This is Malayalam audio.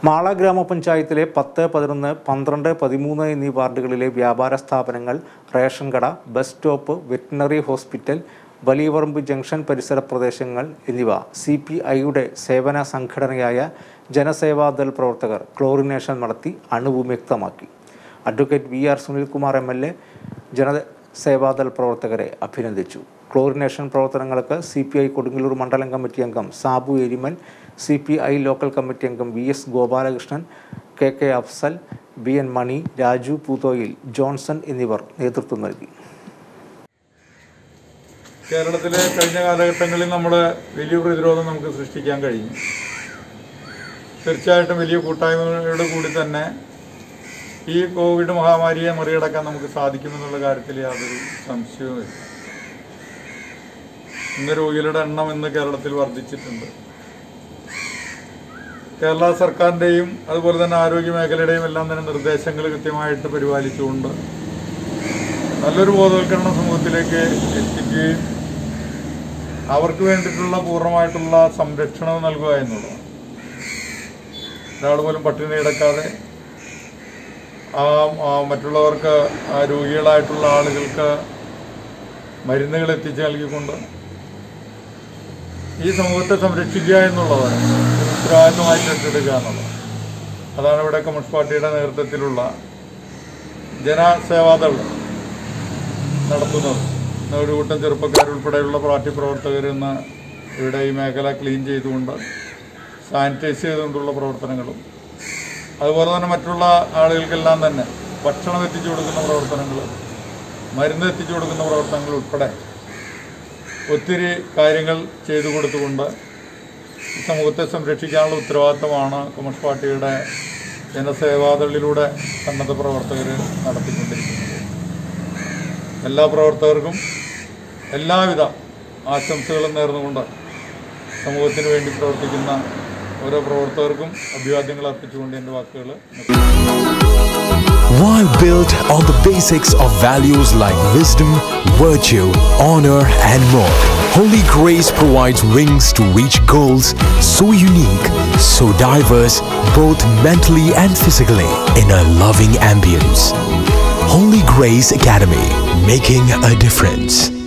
മാള ഗ്രാമപഞ്ചായത്തിലെ പത്ത് പതിനൊന്ന് പന്ത്രണ്ട് പതിമൂന്ന് എന്നീ വാർഡുകളിലെ വ്യാപാര സ്ഥാപനങ്ങൾ റേഷൻ കട bus stop veterinary hospital Valiyaparambu junction പരിസര പ്രദേശങ്ങൾ എന്നിവ സി പി ഐയുടെ സേവന സംഘടനയായ ജനസേവാദൾ പ്രവർത്തകർ ക്ലോറിനേഷൻ നടത്തി അണുവിമുക്തമാക്കി advocate V R Sunilkumar M L A Janasevadal പ്രവർത്തകരെ അഭിനന്ദിച്ചു ക്ലോറിനേഷൻ പ്രവർത്തനങ്ങൾക്ക് സി പി ഐ കൊടുങ്ങല്ലൂർ മണ്ഡലം കമ്മിറ്റി അംഗം Sabu Erimal C P I local committee അംഗം V S Gopalakrishnan K K Afsal B N Mani Raju Poothoyil Johnson എന്നിവർ നേതൃത്വം നൽകി കേരളത്തിലെ കഴിഞ്ഞ കാലഘട്ടങ്ങളിൽ നമ്മൾ വലിയ പ്രതിരോധം നമുക്ക് സൃഷ്ടിക്കാൻ കഴിഞ്ഞു തീർച്ചയായിട്ടും വലിയ കൂട്ടായ്മയോട് കൂടി തന്നെ ഈ കോവിഡ് മഹാമാരിയെ മറികടക്കാൻ നമുക്ക് സാധിക്കുമെന്നുള്ള കാര്യത്തിൽ യാതൊരു സംശയവുമില്ല ഇന്ന് രോഗികളുടെ എണ്ണം ഇന്ന് കേരളത്തിൽ വർദ്ധിച്ചിട്ടുണ്ട് കേരള സർക്കാരിൻ്റെയും അതുപോലെ തന്നെ ആരോഗ്യ മേഖലയുടെയും എല്ലാം തന്നെ നിർദ്ദേശങ്ങൾ കൃത്യമായിട്ട് പരിപാലിച്ചുകൊണ്ട് നല്ലൊരു ബോധവൽക്കരണം സമൂഹത്തിലേക്ക് എത്തിക്കുകയും അവർക്ക് വേണ്ടിയിട്ടുള്ള പൂർണ്ണമായിട്ടുള്ള സംരക്ഷണം നൽകുക എന്നുള്ളതാണ് ഒരാൾ പോലും പട്ടിണി കിടക്കാതെ ആ ആ മറ്റുള്ളവർക്ക് ആ രോഗികളായിട്ടുള്ള ആളുകൾക്ക് മരുന്നുകൾ എത്തിച്ച് നൽകിക്കൊണ്ട് ഈ സമൂഹത്തെ സംരക്ഷിക്കുക എന്നുള്ളതാണ് ഒരു ഉത്തരവാദിത്തമായിട്ട് ഏറ്റെടുക്കുക എന്നുള്ളത് അതാണ് ഇവിടെ കമ്മ്യൂണിസ്റ്റ് പാർട്ടിയുടെ നേതൃത്വത്തിലുള്ള ജനസേവാദൾ നടത്തുന്നത് ഇന്ന് ഒരു കൂട്ടം ചെറുപ്പക്കാരുൾപ്പെടെയുള്ള പാർട്ടി പ്രവർത്തകർ ഇന്ന് ഇവിടെ ഈ മേഖല ക്ലീൻ ചെയ്തുകൊണ്ട് സാനിറ്റൈസ് ചെയ്തുകൊണ്ടുള്ള പ്രവർത്തനങ്ങളും അതുപോലെ തന്നെ മറ്റുള്ള ആളുകൾക്കെല്ലാം തന്നെ ഭക്ഷണം എത്തിച്ചു കൊടുക്കുന്ന പ്രവർത്തനങ്ങൾ മരുന്ന് എത്തിച്ചു കൊടുക്കുന്ന പ്രവർത്തനങ്ങൾ ഉൾപ്പെടെ ഒത്തിരി കാര്യങ്ങൾ ചെയ്തു കൊടുത്തുകൊണ്ട് ഈ സമൂഹത്തെ സംരക്ഷിക്കാനുള്ള ഉത്തരവാദിത്തമാണ് കമ്മ്യൂണിസ്റ്റ് പാർട്ടിയുടെ ജനസേവാദളിലൂടെ സന്നദ്ധ പ്രവർത്തകർ നടത്തിക്കൊണ്ടിരിക്കുന്നത് എല്ലാ പ്രവർത്തകർക്കും എല്ലാവിധ ആശംസകളും നേർന്നുകൊണ്ട് സമൂഹത്തിന് വേണ്ടി പ്രവർത്തിക്കുന്ന ഓരോ പ്രവർത്തകർക്കും അഭിവാദ്യങ്ങൾ അർപ്പിച്ചുകൊണ്ട് എൻ്റെ വാക്കുകൾ While built on the basics of values like wisdom, virtue, honor, and more, Holy Grace provides wings to reach goals so unique, so diverse, both mentally and physically, in a loving ambience. Holy Grace Academy, making a difference.